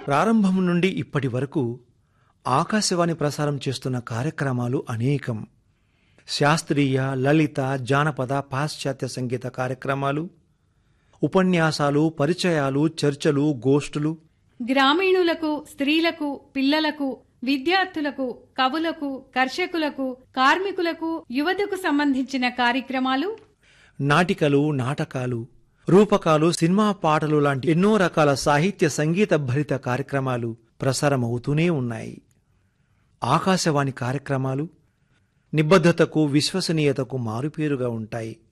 ప్రారంభం నుండి ఇప్పటి వరకు ఆకాశవాణి ప్రసారం చేస్తున్న కార్యక్రమాలు అనేకం శాస్త్రీయ లలిత జానపద పాశ్చాత్య సంగీత కార్యక్రమాలు ఉపన్యాసాలు పరిచయాలు చర్చలు గోష్ఠులు గ్రామీణులకు స్త్రీలకు పిల్లలకు విద్యార్థులకు కవులకు కర్షకులకు కార్మికులకు యువతకు సంబంధించిన కార్యక్రమాలు నాటికలు నాటకాలు రూపకాలు సినిమా పాటలు లాంటి ఎన్నో రకాల సాహిత్య సంగీత భరిత కార్యక్రమాలు ప్రసారమవుతూనే ఉన్నాయి ఆకాశవాణి కార్యక్రమాలు నిబద్ధతకు విశ్వసనీయతకు మారుపేరుగా ఉంటాయి